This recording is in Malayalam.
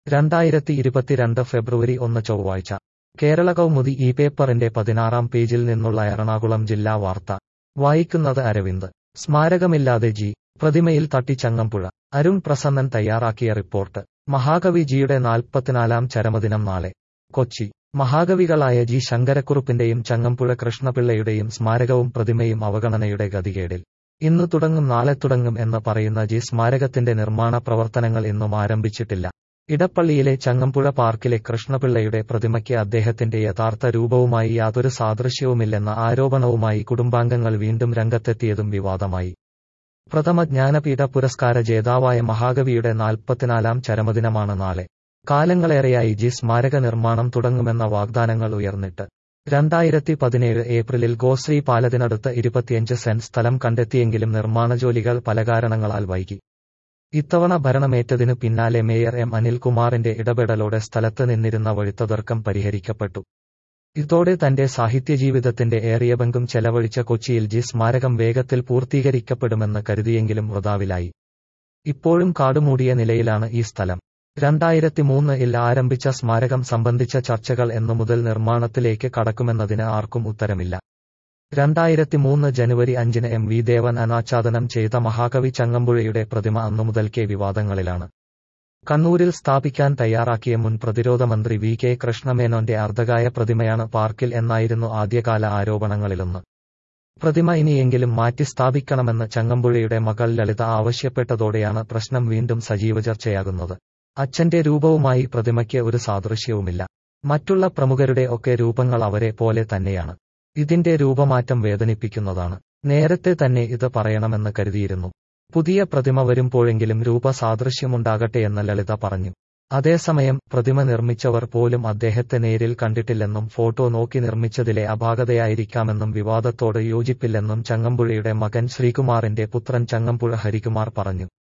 രണ്ടായിരത്തി ഇരുപത്തിരണ്ട് ഫെബ്രുവരി ഒന്ന് ചൊവ്വാഴ്ച കേരള കൗമുദി ഈ പേപ്പറിന്റെ പതിനാറാം പേജിൽ നിന്നുള്ള എറണാകുളം ജില്ലാ വാർത്ത വായിക്കുന്നത് അരവിന്ദ് സ്മാരകമില്ലാതെ ജി പ്രതിമയിൽ തട്ടി ചങ്ങമ്പുഴ അരുൺ പ്രസന്നൻ തയ്യാറാക്കിയ റിപ്പോർട്ട് മഹാകവി ജിയുടെ നാൽപ്പത്തിനാലാം ചരമദിനം നാളെ കൊച്ചി മഹാകവികളായ ജി ശങ്കരക്കുറുപ്പിന്റെയും ചങ്ങമ്പുഴ കൃഷ്ണപിള്ളയുടെയും സ്മാരകവും പ്രതിമയും അവഗണനയുടെ ഗതികേടിൽ ഇന്ന് തുടങ്ങും നാളെ തുടങ്ങും എന്ന് പറയുന്ന ജി സ്മാരകത്തിന്റെ നിർമ്മാണ പ്രവർത്തനങ്ങൾ ഇന്നും ആരംഭിച്ചിട്ടില്ല ഇടപ്പള്ളിയിലെ ചങ്ങമ്പുഴ പാർക്കിലെ കൃഷ്ണപിള്ളയുടെ പ്രതിമയ്ക്ക് അദ്ദേഹത്തിന്റെ യഥാർത്ഥ രൂപവുമായി യാതൊരു സാദൃശ്യവുമില്ലെന്ന ആരോപണവുമായി കുടുംബാംഗങ്ങൾ വീണ്ടും രംഗത്തെത്തിയതും വിവാദമായി പ്രഥമ ജ്ഞാനപീഠ പുരസ്കാര ജേതാവായ മഹാകവിയുടെ നാൽപ്പത്തിനാലാം ചരമദിനമാണ് നാളെ കാലങ്ങളേറെയായി ജി സ്മാരക നിർമ്മാണം തുടങ്ങുമെന്ന വാഗ്ദാനങ്ങൾ ഉയർന്നിട്ട് രണ്ടായിരത്തി പതിനേഴ് ഏപ്രിലിൽ ഗോശ്രീ പാലത്തിനടുത്ത് ഇരുപത്തിയഞ്ച് സെന്റ് സ്ഥലം കണ്ടെത്തിയെങ്കിലും നിർമ്മാണ ജോലികൾ പല കാരണങ്ങളാൽ വൈകി ഇത്തവണ ഭരണമേറ്റതിനു പിന്നാലെ മേയർ എം അനിൽകുമാറിന്റെ ഇടപെടലോടെ സ്ഥലത്ത് നിന്നിരുന്ന വഴിത്തതർക്കം പരിഹരിക്കപ്പെട്ടു ഇതോടെ തന്റെ സാഹിത്യജീവിതത്തിന്റെ ഏറിയ പങ്കും ചെലവഴിച്ച കൊച്ചിയിൽ ജി സ്മാരകം വേഗത്തിൽ പൂർത്തീകരിക്കപ്പെടുമെന്ന് കരുതിയെങ്കിലും വൃതാവിലായി ഇപ്പോഴും കാടുമൂടിയ നിലയിലാണ് ഈ സ്ഥലം രണ്ടായിരത്തി മൂന്നിൽ ആരംഭിച്ച സ്മാരകം സംബന്ധിച്ച ചർച്ചകൾ എന്നു മുതൽ നിർമ്മാണത്തിലേക്ക് കടക്കുമെന്നതിന് ആർക്കും ഉത്തരമില്ല രണ്ടായിരത്തി മൂന്ന് ജനുവരി അഞ്ചിന് എം വി ദേവൻ അനാച്ഛാദനം ചെയ്ത മഹാകവി ചങ്ങമ്പുഴയുടെ പ്രതിമ അന്നു മുതൽക്കേ വിവാദങ്ങളിലാണ് കണ്ണൂരിൽ സ്ഥാപിക്കാൻ തയ്യാറാക്കിയ മുൻ പ്രതിരോധ മന്ത്രി വി കെ കൃഷ്ണമേനോന്റെ അർദ്ധകായ പ്രതിമയാണ് പാർക്കിൽ എന്നായിരുന്നു ആദ്യകാല ആരോപണങ്ങളിലൊന്ന് പ്രതിമ ഇനിയെങ്കിലും മാറ്റി സ്ഥാപിക്കണമെന്ന് ചങ്ങമ്പുഴയുടെ മകൾ ലളിത ആവശ്യപ്പെട്ടതോടെയാണ് പ്രശ്നം വീണ്ടും സജീവ ചർച്ചയാകുന്നത് അച്ഛന്റെ രൂപവുമായി പ്രതിമയ്ക്ക് ഒരു സാദൃശ്യവുമില്ല മറ്റുള്ള പ്രമുഖരുടെ ഒക്കെ രൂപങ്ങൾ അവരെ പോലെ തന്നെയാണ് ഇതിന്റെ രൂപമാറ്റം വേദനിപ്പിക്കുന്നതാണ് നേരത്തെ തന്നെ ഇത് പറയണമെന്ന് കരുതിയിരുന്നു പുതിയ പ്രതിമ വരുമ്പോഴെങ്കിലും രൂപ സാദൃശ്യമുണ്ടാകട്ടെയെന്ന് ലളിത പറഞ്ഞു അതേസമയം പ്രതിമ നിർമ്മിച്ചവർ പോലും അദ്ദേഹത്തെ നേരിൽ കണ്ടിട്ടില്ലെന്നും ഫോട്ടോ നോക്കി നിർമ്മിച്ചതിലെ അപാകതയായിരിക്കാമെന്നും വിവാദത്തോട് യോജിപ്പില്ലെന്നും ചങ്ങമ്പുഴയുടെ മകൻ ശ്രീകുമാറിന്റെ പുത്രൻ ചങ്ങമ്പുഴ ഹരികുമാർ പറഞ്ഞു